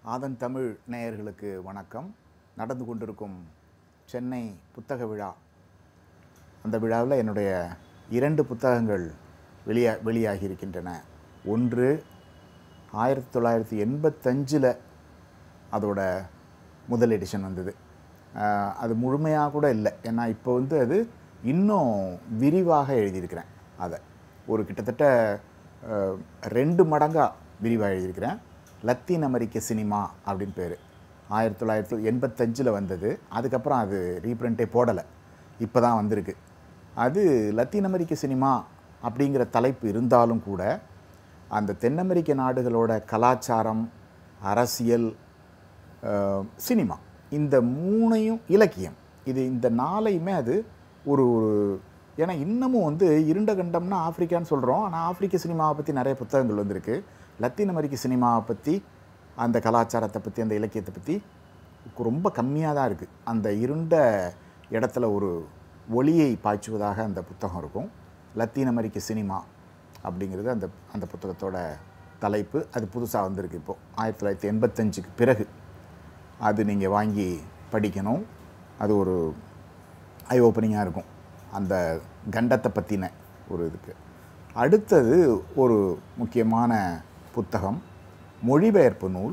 ஆதன் தமிழ் நேயர்களுக்கு வணக்கம் நடந்து கொண்டிருக்கும் சென்னை புத்தக விழா அந்த விழாவில் என்னுடைய இரண்டு புத்தகங்கள் வெளியா வெளியாகி இருக்கின்றன ஒன்று ஆயிரத்தி தொள்ளாயிரத்தி எண்பத்தஞ்சில் அதோட முதல் எடிஷன் வந்தது ஆஹ் அது முழுமையாக கூட இல்லை ஏன்னா இப்போ வந்து அது இன்னும் விரிவாக எழுதியிருக்கிறேன் அதை ஒரு கிட்டத்தட்ட ஆஹ், ரெண்டு மடங்காக விரிவாக எழுதியிருக்கிறேன் லத்தீன் அமெரிக்க சினிமா அப்படின்னு பேர் ஆயிரத்தி தொள்ளாயிரத்தி எண்பத்தஞ்சில் வந்தது அதுக்கப்புறம் அது ரீப்ரிண்ட்டே போடலை இப்போ தான் வந்திருக்கு அது லத்தீன் அமெரிக்க சினிமா அப்படிங்கிற தலைப்பு இருந்தாலும் கூட அந்த தென் அமெரிக்க நாடுகளோட கலாச்சாரம் அரசியல் அஹ், சினிமா இந்த மூணையும் இலக்கியம் இது இந்த நாளையுமே அது ஒரு ஒரு ஏன்னா இன்னமும் வந்து இருண்ட கண்டம்னா ஆப்பிரிக்கான்னு சொல்கிறோம் ஆனால் ஆப்பிரிக்க சினிமாவை பற்றி நிறைய புத்தகங்கள் வந்திருக்கு லத்தீன் அமெரிக்க சினிமாவை பற்றி அந்த கலாச்சாரத்தை பற்றி அந்த இலக்கியத்தை பற்றி ரொம்ப கம்மியாக தான் இருக்குது அந்த இருண்ட இடத்துல ஒரு ஒளியை பாய்ச்சுவதாக அந்த புத்தகம் இருக்கும் லத்தீன் அமெரிக்க சினிமா அப்படிங்கிறது அந்த அந்த புத்தகத்தோட தலைப்பு அது புதுசாக வந்திருக்கு இப்போது ஆயிரத்தி தொள்ளாயிரத்தி எண்பத்தஞ்சுக்கு பிறகு அது நீங்கள் வாங்கி படிக்கணும் அது ஒரு ஐ ஓப்பனிங்காக இருக்கும் அந்த கண்டத்தை பற்றின ஒரு இதுக்கு அடுத்தது ஒரு முக்கியமான புத்தகம் மொழிபெயர்ப்பு நூல்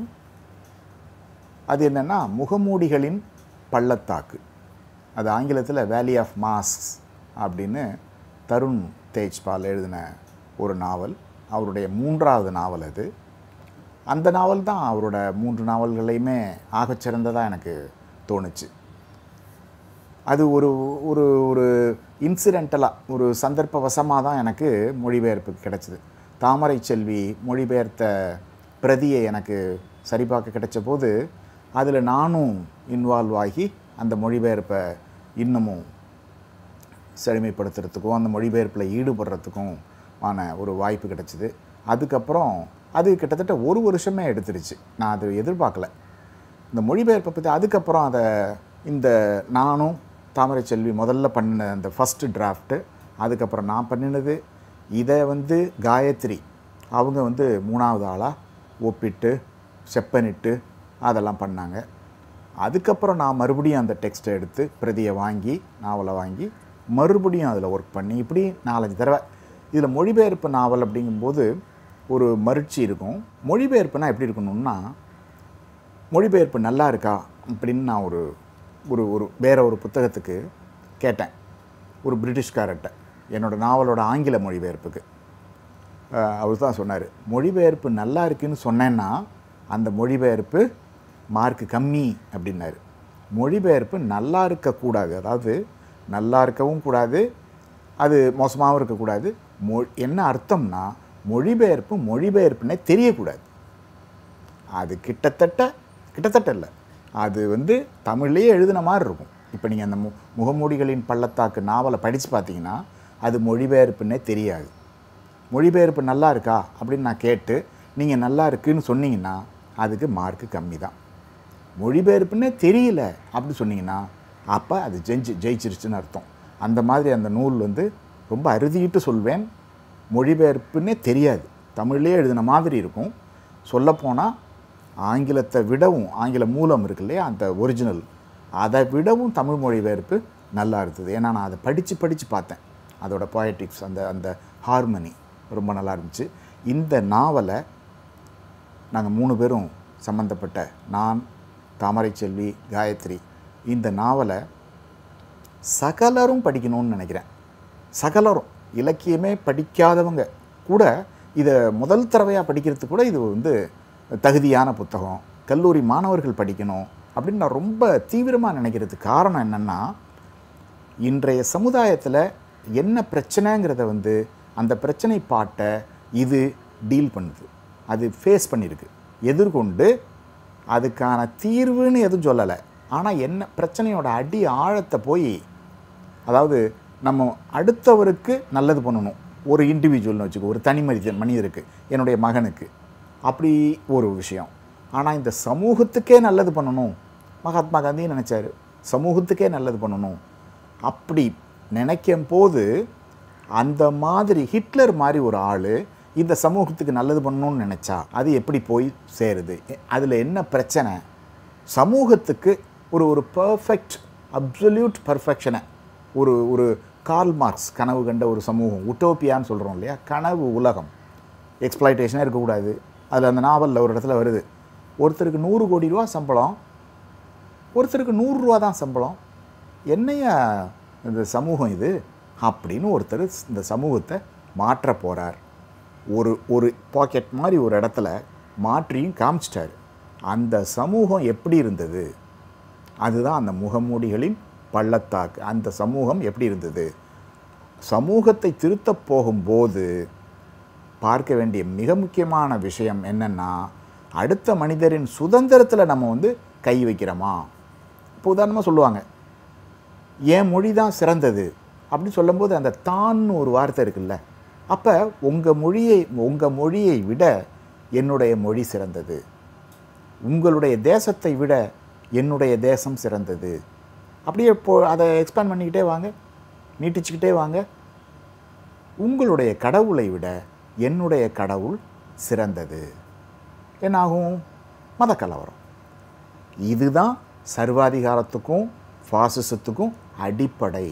அது என்னென்னா முகமூடிகளின் பள்ளத்தாக்கு அது ஆங்கிலத்தில் வேலி ஆஃப் மாஸ்க் அப்படின்னு தருண் தேஜ்பால் எழுதின ஒரு நாவல் அவருடைய மூன்றாவது நாவல் அது அந்த நாவல் தான் அவரோட மூன்று நாவல்களையுமே ஆகச்சிறந்ததாக எனக்கு தோணுச்சு அது ஒரு ஒரு ஒரு இன்சிடென்டலாக ஒரு சந்தர்ப்பவசமாக தான் எனக்கு மொழிபெயர்ப்பு கிடைச்சிது தாமரை செல்வி மொழிபெயர்த்த பிரதியை எனக்கு சரிபார்க்க கிடைச்ச போது அதில் நானும் இன்வால்வ் ஆகி அந்த மொழிபெயர்ப்பை இன்னமும் செழுமைப்படுத்துறதுக்கும் அந்த மொழிபெயர்ப்பில் ஈடுபடுறதுக்கும் ஆன ஒரு வாய்ப்பு கிடைச்சிது அதுக்கப்புறம் அது கிட்டத்தட்ட ஒரு வருஷமே எடுத்துருச்சு நான் அது எதிர்பார்க்கல இந்த மொழிபெயர்ப்பை பற்றி அதுக்கப்புறம் அதை இந்த நானும் தாமரை செல்வி முதல்ல பண்ண அந்த ஃபஸ்ட்டு டிராஃப்ட்டு அதுக்கப்புறம் நான் பண்ணினது இதை வந்து காயத்ரி அவங்க வந்து மூணாவது ஆளாக ஒப்பிட்டு செப்பனிட்டு அதெல்லாம் பண்ணாங்க அதுக்கப்புறம் நான் மறுபடியும் அந்த டெக்ஸ்ட்டை எடுத்து பிரதியை வாங்கி நாவலை வாங்கி மறுபடியும் அதில் ஒர்க் பண்ணி இப்படி நாலஞ்சு தடவை இதில் மொழிபெயர்ப்பு நாவல் அப்படிங்கும்போது ஒரு மருட்சி இருக்கும் மொழிபெயர்ப்புனா எப்படி இருக்கணும்னா மொழிபெயர்ப்பு நல்லா இருக்கா அப்படின்னு நான் ஒரு ஒரு ஒரு வேற ஒரு புத்தகத்துக்கு கேட்டேன் ஒரு பிரிட்டிஷ்காரர்கிட்ட என்னோட நாவலோட ஆங்கில மொழிபெயர்ப்புக்கு அவர் தான் சொன்னார் மொழிபெயர்ப்பு நல்லா இருக்குன்னு சொன்னேன்னா அந்த மொழிபெயர்ப்பு மார்க் கம்மி அப்படின்னாரு மொழிபெயர்ப்பு நல்லா இருக்கக்கூடாது அதாவது நல்லா இருக்கவும் கூடாது அது மோசமாகவும் இருக்கக்கூடாது மொ என்ன அர்த்தம்னா மொழிபெயர்ப்பு மொழிபெயர்ப்புனே தெரியக்கூடாது அது கிட்டத்தட்ட கிட்டத்தட்ட இல்லை அது வந்து தமிழ்லேயே எழுதின மாதிரி இருக்கும் இப்போ நீங்கள் அந்த மு முகமூடிகளின் பள்ளத்தாக்கு நாவலை படித்து பார்த்தீங்கன்னா அது மொழிபெயர்ப்புன்னே தெரியாது மொழிபெயர்ப்பு நல்லா இருக்கா அப்படின்னு நான் கேட்டு நீங்கள் நல்லா இருக்குன்னு சொன்னீங்கன்னா அதுக்கு மார்க்கு கம்மி தான் மொழிபெயர்ப்புன்னே தெரியல அப்படி சொன்னீங்கன்னா அப்போ அது ஜெயிச்சு ஜெயிச்சிருச்சுன்னு அர்த்தம் அந்த மாதிரி அந்த நூல் வந்து ரொம்ப அறுதிட்டு சொல்வேன் மொழிபெயர்ப்புன்னே தெரியாது தமிழ்லேயே எழுதின மாதிரி இருக்கும் சொல்லப்போனால் ஆங்கிலத்தை விடவும் ஆங்கில மூலம் இருக்கு இல்லையா அந்த ஒரிஜினல் அதை விடவும் தமிழ் மொழிபெயர்ப்பு நல்லா இருந்தது ஏன்னா நான் அதை படித்து படித்து பார்த்தேன் அதோட poetics அந்த அந்த ஹார்மனி ரொம்ப நல்லா இருந்துச்சு இந்த நாவலை நாங்கள் மூணு பேரும் சம்மந்தப்பட்ட நான் தாமரை செல்வி காயத்ரி இந்த நாவலை சகலரும் படிக்கணும்னு நினைக்கிறேன் சகலரும் இலக்கியமே படிக்காதவங்க கூட இதை முதல் தடவையாக படிக்கிறதுக்கு கூட இது வந்து தகுதியான புத்தகம் கல்லூரி மாணவர்கள் படிக்கணும் அப்படின்னு நான் ரொம்ப தீவிரமாக நினைக்கிறதுக்கு காரணம் என்னென்னா இன்றைய சமுதாயத்தில் என்ன பிரச்சனைங்கிறத வந்து அந்த பிரச்சனை பாட்டை இது டீல் பண்ணுது அது ஃபேஸ் பண்ணியிருக்கு எதிர்கொண்டு அதுக்கான தீர்வுன்னு எதுவும் சொல்லலை ஆனால் என்ன பிரச்சனையோட அடி ஆழத்தை போய் அதாவது நம்ம அடுத்தவருக்கு நல்லது பண்ணணும் ஒரு இண்டிவிஜுவல்னு வச்சுக்கோ ஒரு தனி மனித மனிதருக்கு என்னுடைய மகனுக்கு அப்படி ஒரு விஷயம் ஆனால் இந்த சமூகத்துக்கே நல்லது பண்ணணும் மகாத்மா காந்தி நினச்சாரு சமூகத்துக்கே நல்லது பண்ணணும் அப்படி நினைக்கும் போது அந்த மாதிரி ஹிட்லர் மாதிரி ஒரு ஆள் இந்த சமூகத்துக்கு நல்லது பண்ணணும்னு நினச்சா அது எப்படி போய் சேருது அதில் என்ன பிரச்சனை சமூகத்துக்கு ஒரு ஒரு பர்ஃபெக்ட் அப்சல்யூட் பர்ஃபெக்ஷனை ஒரு ஒரு கார்ல் மார்க்ஸ் கனவு கண்ட ஒரு சமூகம் உட்டோப்பியான்னு சொல்கிறோம் இல்லையா கனவு உலகம் எக்ஸ்ப்ளாய்டேஷனே இருக்கக்கூடாது அதில் அந்த நாவலில் ஒரு இடத்துல வருது ஒருத்தருக்கு நூறு கோடி ரூபா சம்பளம் ஒருத்தருக்கு நூறுரூவா தான் சம்பளம் என்னையா இந்த சமூகம் இது அப்படின்னு ஒருத்தர் இந்த சமூகத்தை மாற்ற போகிறார் ஒரு ஒரு பாக்கெட் மாதிரி ஒரு இடத்துல மாற்றியும் காமிச்சிட்டாரு அந்த சமூகம் எப்படி இருந்தது அதுதான் அந்த முகமூடிகளின் பள்ளத்தாக்கு அந்த சமூகம் எப்படி இருந்தது சமூகத்தை திருத்தப் போகும்போது பார்க்க வேண்டிய மிக முக்கியமான விஷயம் என்னென்னா அடுத்த மனிதரின் சுதந்திரத்தில் நம்ம வந்து கை வைக்கிறோமா இப்போ உதாரணமாக சொல்லுவாங்க என் மொழி தான் சிறந்தது அப்படின்னு சொல்லும்போது அந்த தான்னு ஒரு வார்த்தை இருக்குல்ல அப்போ உங்கள் மொழியை உங்கள் மொழியை விட என்னுடைய மொழி சிறந்தது உங்களுடைய தேசத்தை விட என்னுடைய தேசம் சிறந்தது அப்படியே இப்போ அதை எக்ஸ்பேண்ட் பண்ணிக்கிட்டே வாங்க நீட்டிச்சுக்கிட்டே வாங்க உங்களுடைய கடவுளை விட என்னுடைய கடவுள் சிறந்தது என்னாகும் மத கலவரம் இதுதான் சர்வாதிகாரத்துக்கும் ஃபாசிசத்துக்கும் அடிப்படை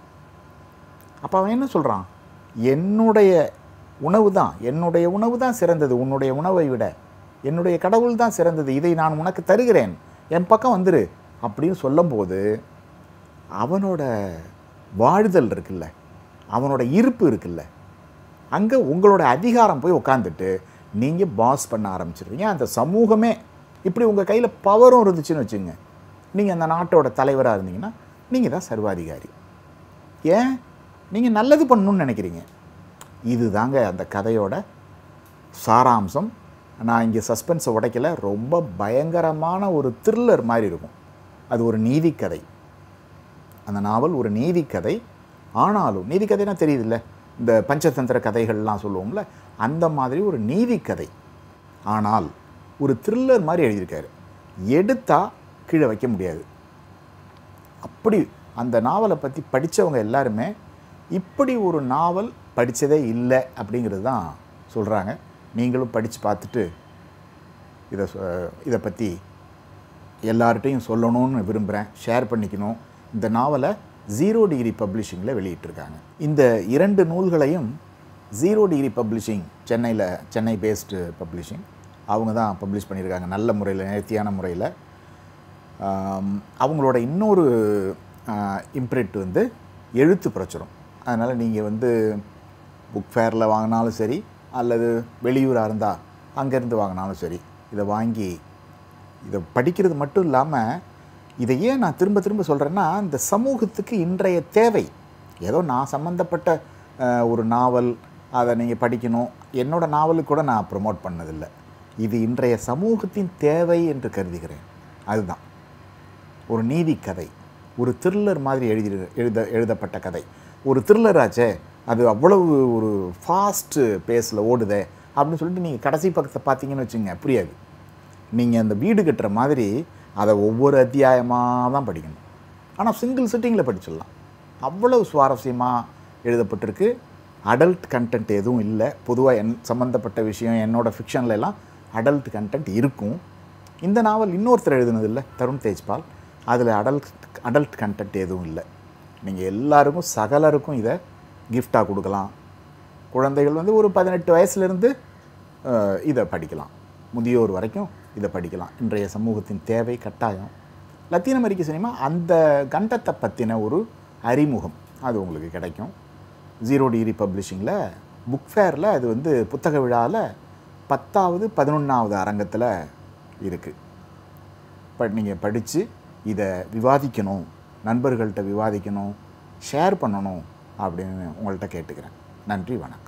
அப்போ அவன் என்ன சொல்கிறான் என்னுடைய உணவு தான் என்னுடைய உணவு தான் சிறந்தது உன்னுடைய உணவை விட என்னுடைய கடவுள் தான் சிறந்தது இதை நான் உனக்கு தருகிறேன் என் பக்கம் வந்துரு அப்படின்னு சொல்லும்போது அவனோட வாழ்தல் இருக்குல்ல அவனோட இருப்பு இருக்குல்ல அங்கே உங்களோட அதிகாரம் போய் உட்காந்துட்டு நீங்கள் பாஸ் பண்ண ஆரம்பிச்சிடுறீங்க அந்த சமூகமே இப்படி உங்கள் கையில் பவரும் இருந்துச்சுன்னு வச்சுங்க நீங்கள் அந்த நாட்டோட தலைவராக இருந்தீங்கன்னா நீங்கள் தான் சர்வாதிகாரி ஏன் நீங்கள் நல்லது பண்ணணும்னு நினைக்கிறீங்க இதுதாங்க அந்த கதையோட சாராம்சம் நான் இங்கே சஸ்பென்ஸை உடைக்கல ரொம்ப பயங்கரமான ஒரு த்ரில்லர் மாதிரி இருக்கும் அது ஒரு நீதிக்கதை அந்த நாவல் ஒரு நீதிக்கதை ஆனாலும் நீதிக்கதைனா தெரியுதுல்ல இந்த பஞ்சதந்திர கதைகள்லாம் சொல்லுவோம்ல அந்த மாதிரி ஒரு நீதிக்கதை ஆனால் ஒரு த்ரில்லர் மாதிரி எழுதியிருக்காரு எடுத்தா கீழே வைக்க முடியாது அப்படி அந்த நாவலை பற்றி படித்தவங்க எல்லாருமே இப்படி ஒரு நாவல் படித்ததே இல்லை அப்படிங்கிறது தான் சொல்கிறாங்க நீங்களும் படித்து பார்த்துட்டு இதை சொ- இதை பற்றி எல்லார்ட்டையும் சொல்லணும்னு விரும்புகிறேன் ஷேர் பண்ணிக்கணும் இந்த நாவலை ஜீரோ டிகிரி பப்ளிஷிங்கில் வெளியிட்டிருக்காங்க இந்த இரண்டு நூல்களையும் ஜீரோ டிகிரி பப்ளிஷிங் சென்னையில் சென்னை பேஸ்டு பப்ளிஷிங் அவங்க தான் பப்ளிஷ் பண்ணியிருக்காங்க நல்ல முறையில் நேர்த்தியான முறையில் ஆம், அவங்களோட இன்னொரு இம்ப்ரிண்ட் வந்து எழுத்து பிரச்சுரம் அதனால் நீங்கள் வந்து புக் ஃபேரில் வாங்கினாலும் சரி அல்லது வெளியூராக இருந்தால் அங்கேருந்து வாங்கினாலும் சரி இதை வாங்கி இதை படிக்கிறது மட்டும் இல்லாமல் இதை ஏன் நான் திரும்ப திரும்ப சொல்கிறேன்னா இந்த சமூகத்துக்கு இன்றைய தேவை ஏதோ நான் சம்மந்தப்பட்ட அஹ், ஒரு நாவல் அதை நீங்கள் படிக்கணும் என்னோட நாவலுக்கு கூட நான் ப்ரொமோட் பண்ணதில்லை இது இன்றைய சமூகத்தின் தேவை என்று கருதுகிறேன் அதுதான் ஒரு நீதி கதை ஒரு த்ரில்லர் மாதிரி எழுதி எழுத எழுதப்பட்ட கதை ஒரு த்ரில்லர் ஆச்சே அது அவ்வளவு ஒரு ஃபாஸ்ட்டு பேஸில் ஓடுதே அப்படின்னு சொல்லிட்டு நீங்கள் கடைசி பக்கத்தை பார்த்தீங்கன்னு வச்சுங்க புரியாது நீங்கள் அந்த வீடு கட்டுற மாதிரி அதை ஒவ்வொரு அத்தியாயமாக தான் படிக்கணும் ஆனால் சிங்கிள் சிட்டிங்கில் படிச்சிடலாம் அவ்வளவு சுவாரஸ்யமாக எழுதப்பட்டிருக்கு அடல்ட் கண்டென்ட் எதுவும் இல்லை பொதுவாக என் சம்மந்தப்பட்ட விஷயம் என்னோட ஃபிக்ஷன்ல எல்லாம் அடல்ட் கண்டென்ட் இருக்கும் இந்த நாவல் இன்னொருத்தர் எழுதுனது இல்லை தருண் தேஜ்பால் அதில் அடல்ட் அடல்ட் கண்டென்ட் எதுவும் இல்லை நீங்கள் எல்லாருக்கும் சகலருக்கும் இதை கிஃப்டாக கொடுக்கலாம் குழந்தைகள் வந்து ஒரு பதினெட்டு வயசுலேருந்து இதை படிக்கலாம் முதியோர் வரைக்கும் இதை படிக்கலாம் இன்றைய சமூகத்தின் தேவை கட்டாயம் லத்தீன் அமெரிக்க சினிமா அந்த கண்டத்தை பற்றின ஒரு அறிமுகம் அது உங்களுக்கு கிடைக்கும் ஜீரோ டிகிரி பப்ளிஷிங்கில் புக் ஃபேரில் அது வந்து புத்தக விழாவில் பத்தாவது பதினொன்றாவது அரங்கத்தில் இருக்குது பட் நீங்கள் படித்து இதை விவாதிக்கணும் நண்பர்கள்ட்ட விவாதிக்கணும் ஷேர் பண்ணணும் அப்படின்னு உங்கள்கிட்ட கேட்டுக்கிறேன் நன்றி வணக்கம்